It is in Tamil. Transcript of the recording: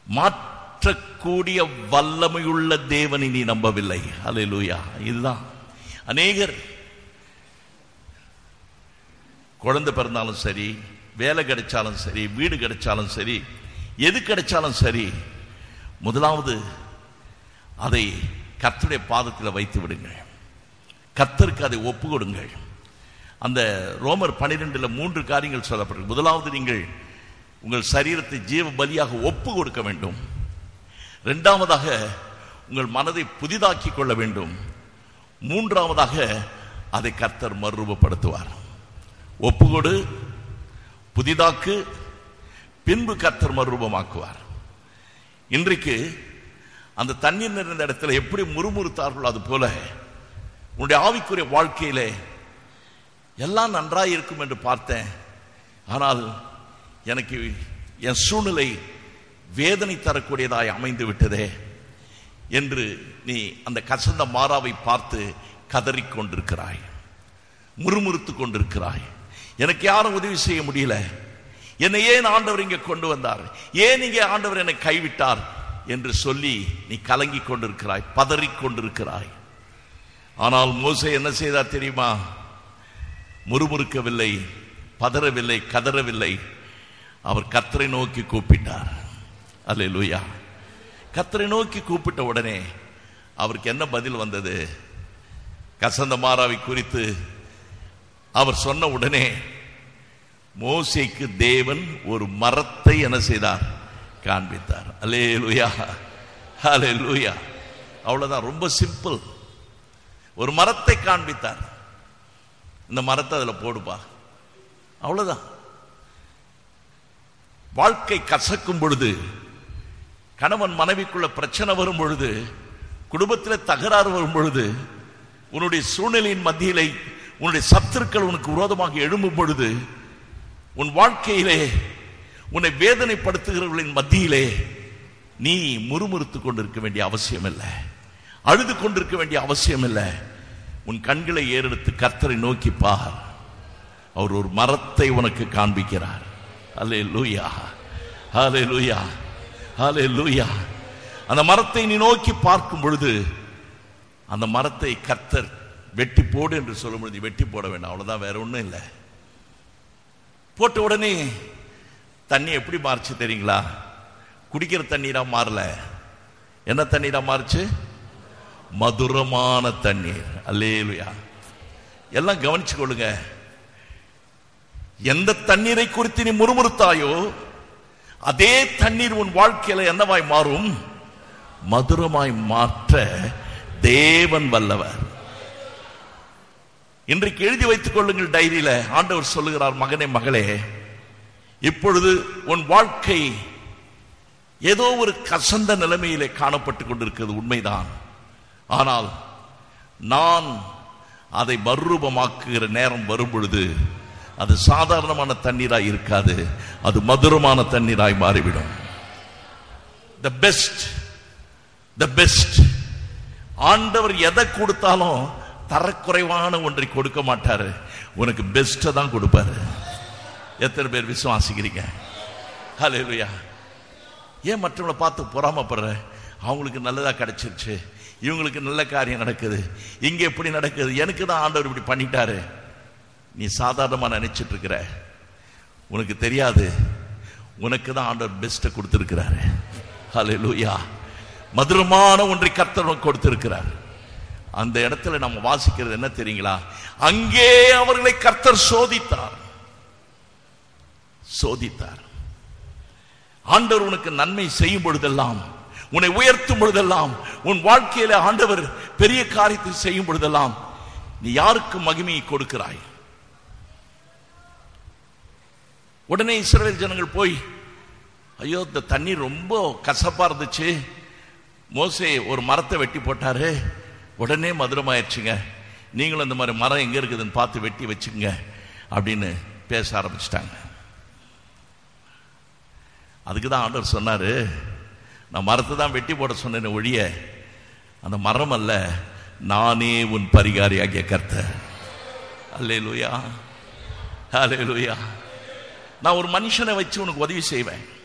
மாற்றக்கூடிய வல்லமையுள்ள தேவனை நீ நம்பவில்லை அல்லேலூயா இதுதான் அநேகர் குழந்தை பிறந்தாலும் சரி வேலை கிடைச்சாலும் சரி வீடு கிடைச்சாலும் சரி எது கிடைச்சாலும் சரி முதலாவது அதை கர்த்தருடைய பாதத்தில் வைத்து விடுங்கள் கர்த்தருக்கு அதை ஒப்பு கொடுங்கள் அந்த ரோமர் பனிரெண்டுல மூன்று காரியங்கள் சொல்லப்பட்டிருக்கு முதலாவது நீங்கள் உங்கள் சரீரத்தை ஜீவ பலியாக ஒப்பு கொடுக்க வேண்டும் இரண்டாவதாக உங்கள் மனதை புதிதாக்கி கொள்ள வேண்டும் மூன்றாவதாக அதை கர்த்தர் மறுரூபப்படுத்துவார் ஒப்புக்கொடு புதிதாக்கு பின்பு கர்த்தர் மறுரூபமாக்குவார் இன்றைக்கு அந்த தண்ணீர் நிறைந்த இடத்துல எப்படி முறுமுறுத்தார்களோ அது போல உன்னுடைய ஆவிக்குரிய வாழ்க்கையிலே எல்லாம் நன்றாய் இருக்கும் என்று பார்த்தேன் ஆனால் எனக்கு என் சூழ்நிலை வேதனை தரக்கூடியதாய் அமைந்து விட்டதே என்று நீ அந்த கசந்த மாறாவை பார்த்து கதறிக் கொண்டிருக்கிறாய் முறுமுறுத்து கொண்டிருக்கிறாய் எனக்கு யாரும் உதவி செய்ய முடியல என்னை ஏன் ஆண்டவர் இங்கே கொண்டு வந்தார் ஏன் இங்கே ஆண்டவர் என்னை கைவிட்டார் என்று சொல்லி நீ கலங்கிக் கொண்டிருக்கிறாய் பதறிக் கொண்டிருக்கிறாய் ஆனால் மோசே என்ன செய்தார் தெரியுமா முறுமுறுக்கவில்லை பதறவில்லை கதறவில்லை அவர் கத்தரை நோக்கி கூப்பிட்டார் அல்லேலூயா கத்தரை நோக்கி கூப்பிட்ட உடனே அவருக்கு என்ன பதில் வந்தது கசந்த மாறாவை குறித்து அவர் சொன்ன உடனே மோசேக்கு தேவன் ஒரு மரத்தை என்ன செய்தார் காண்பித்தார் அலே லூயா அலே லூயா அவ்வளவுதான் ரொம்ப சிம்பிள் ஒரு மரத்தை காண்பித்தார் இந்த மரத்தை அதுல போடுப்பா அவ்வளவுதான் வாழ்க்கை கசக்கும் பொழுது கணவன் மனைவிக்குள்ள பிரச்சனை வரும் பொழுது குடும்பத்தில் தகராறு வரும் பொழுது உன்னுடைய சூழ்நிலையின் மத்தியிலே உன்னுடைய சத்துருக்கள் உனக்கு விரோதமாக எழும்பும் பொழுது உன் வாழ்க்கையிலே உன்னை வேதனைப்படுத்துகிறவர்களின் மத்தியிலே நீ முறுமுறுத்து கொண்டிருக்க வேண்டிய அவசியம் இல்லை அழுது கொண்டிருக்க வேண்டிய அவசியம் இல்லை உன் கண்களை ஏறெடுத்து கர்த்தரை நோக்கி பார் அவர் ஒரு மரத்தை உனக்கு காண்பிக்கிறார் அல்லே லூயா ஹலே லூயா ஹலே லூயா அந்த மரத்தை நீ நோக்கி பார்க்கும் பொழுது அந்த மரத்தை கர்த்தர் வெட்டி போடு என்று சொல்லும் பொழுது வெட்டி போட வேண்டாம் அவ்வளவுதான் வேற ஒண்ணும் இல்லை போட்ட உடனே தண்ணி எப்படி மாறுச்சு தெரியுங்களா குடிக்கிற தண்ணீரா மாறல என்ன தண்ணீரா மாறுச்சு மதுரமான தண்ணீர் அல்லேலுயா எல்லாம் கவனிச்சு கொள்ளுங்க எந்த தண்ணீரை குறித்து நீ முறுமுறுத்தாயோ அதே தண்ணீர் உன் வாழ்க்கையில என்னவாய் மாறும் மதுரமாய் மாற்ற தேவன் வல்லவர் இன்றைக்கு எழுதி வைத்துக் கொள்ளுங்கள் டைரியில ஆண்டவர் சொல்லுகிறார் மகனே மகளே இப்பொழுது உன் வாழ்க்கை ஏதோ ஒரு கசந்த நிலைமையிலே காணப்பட்டு கொண்டிருக்கிறது உண்மைதான் ஆனால் நான் அதை மறுரூபமாக்குகிற நேரம் வரும் பொழுது அது சாதாரணமான தண்ணீராய் இருக்காது அது மதுரமான தண்ணீராய் மாறிவிடும் த பெஸ்ட் த பெஸ்ட் ஆண்டவர் எதை கொடுத்தாலும் தரக்குறைவான ஒன்றை கொடுக்க மாட்டாரு உனக்கு பெஸ்ட்டை தான் கொடுப்பாரு எத்தனை பேர் விசுவாசிக்கிறீங்க ஹalleluya ஏன் மற்றவங்களை பார்த்து பொறாமப்படுற அவங்களுக்கு நல்லதா கிடைச்சிருச்சு இவங்களுக்கு நல்ல காரியம் நடக்குது இங்க எப்படி நடக்குது எனக்கு தான் ஆண்டவர் இப்படி பண்ணிட்டாரு நீ சாதாரணமா நினைச்சிட்டு இருக்கிற உனக்கு தெரியாது உனக்கு தான் ஆண்டவர் பெஸ்ட்டை கொடுத்திருக்கிறாரு ஹalleluya மதுரமான ஒன்றை கர்த்தர் உனக்கு கொடுத்திருக்கிறார் அந்த இடத்துல நம்ம வாசிக்கிறது என்ன தெரியுங்களா அங்கே அவர்களை கர்த்தர் சோதித்தார் சோதித்தார் ஆண்டவர் உனக்கு நன்மை செய்யும் பொழுதெல்லாம் உன்னை உயர்த்தும் பொழுதெல்லாம் உன் வாழ்க்கையில ஆண்டவர் பெரிய காரியத்தை செய்யும் பொழுதெல்லாம் நீ யாருக்கு மகிமையை கொடுக்கிறாய் உடனே இஸ்ரவேல் ஜனங்கள் போய் ஐயோ இந்த தண்ணீர் ரொம்ப கசப்பா இருந்துச்சு மோசே ஒரு மரத்தை வெட்டி போட்டாரு உடனே மதுரமாயிடுச்சுங்க நீங்களும் இந்த மாதிரி மரம் எங்க இருக்குதுன்னு பார்த்து வெட்டி வச்சுங்க அப்படின்னு பேச ஆரம்பிச்சிட்டாங்க அதுக்கு தான் ஆண்டவர் சொன்னாரு நான் மரத்தை தான் வெட்டி போட சொன்னேன் ஒழிய அந்த மரம் அல்ல நானே உன் பரிகாரியாகிய கர்த்தர் அல்லே லூயா அல்லே லூயா நான் ஒரு மனுஷனை வச்சு உனக்கு உதவி செய்வேன்